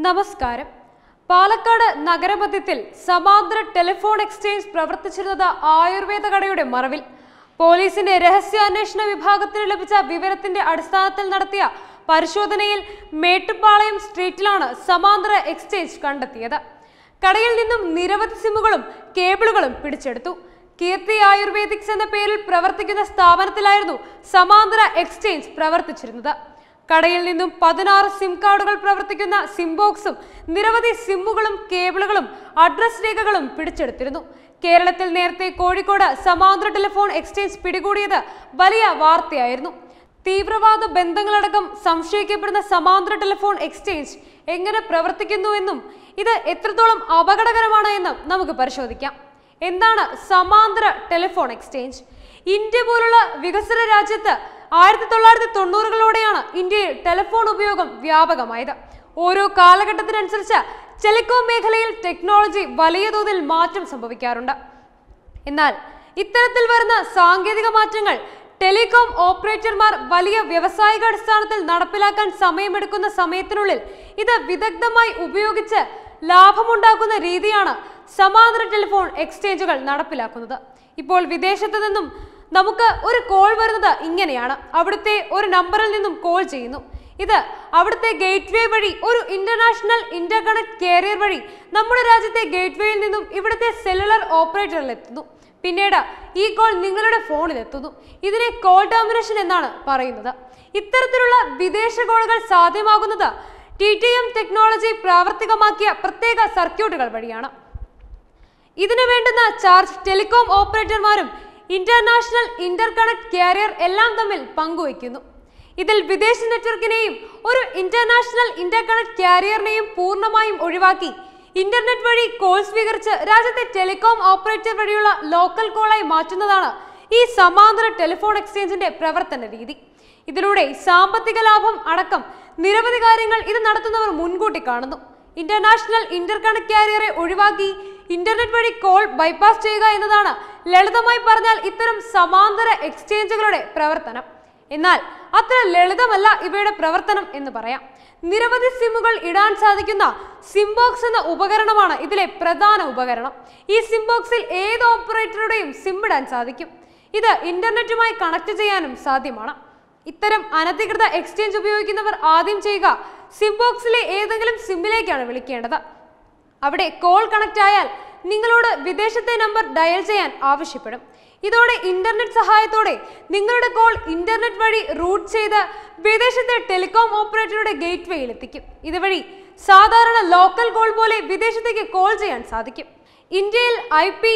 നമസ്കാരം പാലക്കാട് നഗരമധ്യത്തിൽ സമാന്തര telephone exchange പ്രവർത്തിച്ചിരുന്നത് ആയുർവേദ കടയുടെ മറവിൽ പോലീസിന്റെ രഹസ്യാന്വേഷണ വിഭാഗത്തിന് ലഭിച്ച വിവരത്തിന്റെ അടിസ്ഥാനത്തിൽ നടത്തിയ പരിശോധനയിൽ മേട്ടുപ്പാളയം സ്ട്രീറ്റിലാണ് സമാന്തര എക്സ്ചേഞ്ച് കണ്ടെത്തിയത് കടയിൽ നിന്നും നിരവധി സിമ്മുകളും കേബിളുകളും പിടിച്ചെടുത്തു കീർത്തി ആയുർവേദിക്സ് എന്ന പേരിൽ പ്രവർത്തിക്കുന്ന സ്ഥാപനത്തിലായിരുന്നു സമാന്തര എക്സ്ചേഞ്ച് പ്രവർത്തിച്ചിരുന്നത് കടയിൽ നിന്നും പതിനാറ് സിം കാർഡുകൾ പ്രവർത്തിക്കുന്ന സിം ബോക്സും നിരവധി സിമ്മുകളും കേബിളുകളും അഡ്രസ് രേഖകളും പിടിച്ചെടുത്തിരുന്നു കേരളത്തിൽ നേരത്തെ കോഴിക്കോട് സമാന്തര ടെലിഫോൺ എക്സ്ചേഞ്ച് പിടികൂടിയത് വലിയ വാർത്തയായിരുന്നു തീവ്രവാദ ബന്ധങ്ങളടക്കം സംശയിക്കപ്പെടുന്ന സമാന്തര ടെലിഫോൺ എക്സ്ചേഞ്ച് എങ്ങനെ പ്രവർത്തിക്കുന്നുവെന്നും ഇത് എത്രത്തോളം അപകടകരമാണ് എന്നും നമുക്ക് പരിശോധിക്കാം എന്താണ് സമാന്തര ടെലിഫോൺ എക്സ്ചേഞ്ച് ഇന്ത്യ പോലുള്ള വികസന രാജ്യത്ത് ആയിരത്തി തൊള്ളായിരത്തി തൊണ്ണൂറുകളോടെയാണ് ഇന്ത്യയിൽ ടെലിഫോൺ ഉപയോഗം വ്യാപകമായത് ഓരോ കാലഘട്ടത്തിനനുസരിച്ച് ടെലികോം മേഖലയിൽ ടെക്നോളജി വലിയ തോതിൽ മാറ്റം സംഭവിക്കാറുണ്ട് എന്നാൽ ഇത്തരത്തിൽ വരുന്ന സാങ്കേതിക മാറ്റങ്ങൾ ടെലികോം ഓപ്പറേറ്റർമാർ വലിയ വ്യാവസായിക അടിസ്ഥാനത്തിൽ നടപ്പിലാക്കാൻ സമയമെടുക്കുന്ന സമയത്തിനുള്ളിൽ ഇത് വിദഗ്ധമായി ഉപയോഗിച്ച് ലാഭമുണ്ടാക്കുന്ന രീതിയാണ് സമാന്തര ടെലിഫോൺ എക്സ്ചേഞ്ചുകൾ നടപ്പിലാക്കുന്നത് ഇപ്പോൾ വിദേശത്തു നിന്നും നമുക്ക് ഒരു കോൾ വരുന്നത് ഇങ്ങനെയാണ് അവിടുത്തെ ഒരു നമ്പറിൽ നിന്നും കോൾ ചെയ്യുന്നു ഇത് അവിടുത്തെ ഗേറ്റ്വേ വഴി ഒരു ഇന്റർനാഷണൽ ഇന്റർകണക്ട് കാരിയർ വഴി നമ്മുടെ രാജ്യത്തെ ഗേറ്റ്വേയിൽ നിന്നും ഇവിടുത്തെ സെല്ലുലർ ഓപ്പറേറ്ററിൽ എത്തുന്നു പിന്നീട് ഈ കോൾ നിങ്ങളുടെ ഫോണിൽ എത്തുന്നു ഇതിനെ കോൾ ടെർമിനേഷൻ എന്നാണ് പറയുന്നത് ഇത്തരത്തിലുള്ള വിദേശ കോളുകൾ സാധ്യമാകുന്നത് ടി ടി എം ടെക്നോളജി പ്രാവർത്തികമാക്കിയ പ്രത്യേക സർക്യൂട്ടുകൾ വഴിയാണ് ഇതിനു വേണ്ടുന്ന ചാർജ് ടെലികോം ഓപ്പറേറ്റർമാരും ഇന്റർനാഷണൽ ഇന്റർകണക്ട് കാരിയർ എല്ലാം തമ്മിൽ പങ്കുവയ്ക്കുന്നു ഇതിൽ വിദേശ നെറ്റ്വർക്കിനെയും ഒരു ഇന്റർനാഷണൽ ഇന്റർകണക്ട് കാരിയറിനെയും പൂർണ്ണമായും ഒഴിവാക്കി ഇന്റർനെറ്റ് വഴി കോൾ സ്വീകരിച്ച് രാജ്യത്തെ ടെലികോം ഓപ്പറേറ്റർ വഴിയുള്ള ലോക്കൽ കോളായി മാറ്റുന്നതാണ് ഈ സമാന്തര ടെലിഫോൺ എക്സ്ചേഞ്ചിന്റെ പ്രവർത്തന രീതി ഇതിലൂടെ സാമ്പത്തിക ലാഭം അടക്കം നിരവധി കാര്യങ്ങൾ ഇത് നടത്തുന്നവർ മുൻകൂട്ടി കാണുന്നു ഇന്റർനാഷണൽ ഇന്റർകണക്ട് കാരിയറെ ഒഴിവാക്കി ഇന്റർനെറ്റ് വഴി കോൾ ബൈപ്പാസ് ചെയ്യുക എന്നതാണ് ലളിതമായി പറഞ്ഞാൽ ഇത്തരം സമാന്തര എക്സ്ചേഞ്ചുകളുടെ പ്രവർത്തനം എന്നാൽ അത്ര ലളിതമല്ല ഇവയുടെ പ്രവർത്തനം എന്ന് പറയാം നിരവധി സിമ്മുകൾ ഇടാൻ സാധിക്കുന്ന സിംബോക്സ് എന്ന ഉപകരണമാണ് ഇതിലെ പ്രധാന ഉപകരണം ഈ സിംബോക്സിൽ ഏത് ഓപ്പറേറ്ററുടെയും സിം ഇടാൻ സാധിക്കും ഇത് ഇന്റർനെറ്റുമായി കണക്ട് ചെയ്യാനും സാധ്യമാണ് ഇത്തരം അനധികൃത എക്സ്ചേഞ്ച് ഉപയോഗിക്കുന്നവർ ആദ്യം ചെയ്യുക സിംബോക്സിലെ ഏതെങ്കിലും സിമ്മിലേക്കാണ് വിളിക്കേണ്ടത് അവിടെ കോൾ കണക്ട് ആയാൽ നിങ്ങളോട് വിദേശത്തെ നമ്പർ ഡയൽ ചെയ്യാൻ ആവശ്യപ്പെടും ഇതോടെ ഇന്റർനെറ്റ് സഹായത്തോടെ നിങ്ങളുടെ കോൾ ഇന്റർനെറ്റ് വഴി റൂട്ട് ചെയ്ത് വിദേശത്തെ ടെലികോം ഓപ്പറേറ്ററുടെ ഗേറ്റ്വേയിൽ എത്തിക്കും ഇതുവഴി സാധാരണ ലോക്കൽ കോൾ പോലെ വിദേശത്തേക്ക് കോൾ ചെയ്യാൻ സാധിക്കും ഇന്ത്യയിൽ I P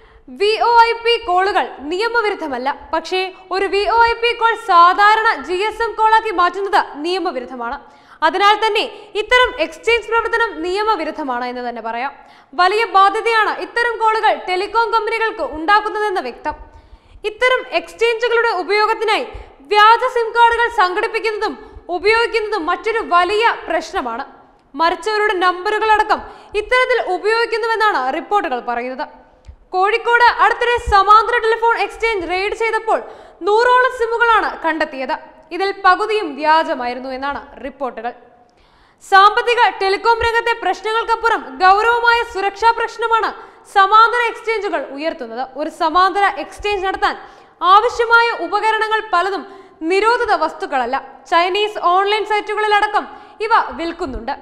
V O I P കോളുകൾ നിയമവിരുദ്ധമല്ല പക്ഷേ ഒരു V O I P call സാധാരണ ജി എസ് എം കോളാക്കി മാറ്റുന്നത് നിയമവിരുദ്ധമാണ് അതിനാൽ തന്നെ ഇത്തരം എക്സ്ചേഞ്ച് പ്രവർത്തനം നിയമവിരുദ്ധമാണ് എന്ന് തന്നെ പറയാം വലിയ ബാധ്യതയാണ് ഇത്തരം കോളുകൾ ടെലികോം കമ്പനികൾക്ക് ഉണ്ടാക്കുന്നതെന്ന് വ്യക്തം ഇത്തരം എക്സ്ചേഞ്ചുകളുടെ ഉപയോഗത്തിനായി വ്യാജ സിം കാർഡുകൾ സംഘടിപ്പിക്കുന്നതും ഉപയോഗിക്കുന്നതും മറ്റൊരു വലിയ പ്രശ്നമാണ് മരിച്ചവരുടെ നമ്പറുകളടക്കം ഇത്തരത്തിൽ ഉപയോഗിക്കുന്നുവെന്നാണ് റിപ്പോർട്ടുകൾ പറയുന്നത് കോഴിക്കോട് അടുത്തിടെ സമാന്തര ടെലിഫോൺ എക്സ്ചേഞ്ച് റെയ്ഡ് ചെയ്തപ്പോൾ നൂറോളം സിമ്മുകളാണ് കണ്ടെത്തിയത് ഇതിൽ പകുതിയും വ്യാജമായിരുന്നു എന്നാണ് റിപ്പോർട്ടുകൾ സാമ്പത്തിക ടെലികോം രംഗത്തെ പ്രശ്നങ്ങൾക്കപ്പുറം ഗൗരവമായ സുരക്ഷാ പ്രശ്നമാണ് സമാന്തര എക്സ്ചേഞ്ചുകൾ ഉയർത്തുന്നത് ഒരു സമാന്തര എക്സ്ചേഞ്ച് നടത്താൻ ആവശ്യമായ ഉപകരണങ്ങൾ പലതും നിരോധിത വസ്തുക്കളല്ല ചൈനീസ് ഓൺലൈൻ സൈറ്റുകളിലടക്കം ഇവ വിൽക്കുന്നുണ്ട്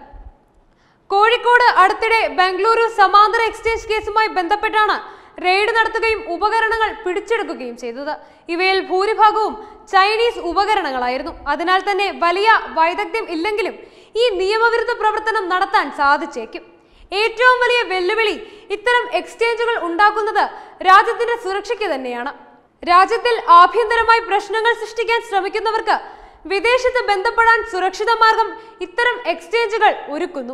കോഴിക്കോട് അടുത്തിടെ ബംഗളൂരു സമാന്തര എക്സ്ചേഞ്ച് കേസുമായി ബന്ധപ്പെട്ടാണ് റെയ്ഡ് നടത്തുകയും ഉപകരണങ്ങൾ പിടിച്ചെടുക്കുകയും ചെയ്തത് ഇവയിൽ ഭൂരിഭാഗവും ചൈനീസ് ഉപകരണങ്ങളായിരുന്നു അതിനാൽ തന്നെ വലിയ വൈദഗ്ധ്യം ഇല്ലെങ്കിലും ഈ നിയമവിരുദ്ധ പ്രവർത്തനം നടത്താൻ സാധിച്ചേക്കും ഏറ്റവും വലിയ വെല്ലുവിളി ഇത്തരം എക്സ്ചേഞ്ചുകൾ ഉണ്ടാക്കുന്നത് രാജ്യത്തിന്റെ സുരക്ഷയ്ക്ക് തന്നെയാണ് രാജ്യത്തിൽ ആഭ്യന്തരമായി പ്രശ്നങ്ങൾ സൃഷ്ടിക്കാൻ ശ്രമിക്കുന്നവർക്ക് വിദേശത്ത് ബന്ധപ്പെടാൻ സുരക്ഷിത മാർഗം ഇത്തരം എക്സ്ചേഞ്ചുകൾ ഒരുക്കുന്നു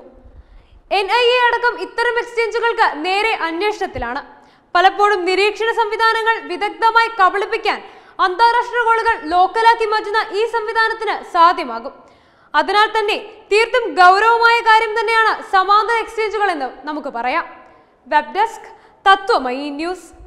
എൻ ഐ എ അടക്കം ഇത്തരം എക്സ്ചേഞ്ചുകൾക്ക് നേരെ അന്വേഷണത്തിലാണ് പലപ്പോഴും നിരീക്ഷണ സംവിധാനങ്ങൾ വിദഗ്ധമായി കബളിപ്പിക്കാൻ അന്താരാഷ്ട്ര കോളുകൾ ലോക്കലാക്കി മാറ്റുന്ന ഈ സംവിധാനത്തിന് സാധ്യമാകും അതിനാൽ തന്നെ തീർത്തും ഗൗരവമായ കാര്യം തന്നെയാണ് സമാന്തര എക്സ്ചേഞ്ചുകൾ എന്ന് നമുക്ക് പറയാം വെബ് ഡെസ്ക് തത്വമയി ന്യൂസ്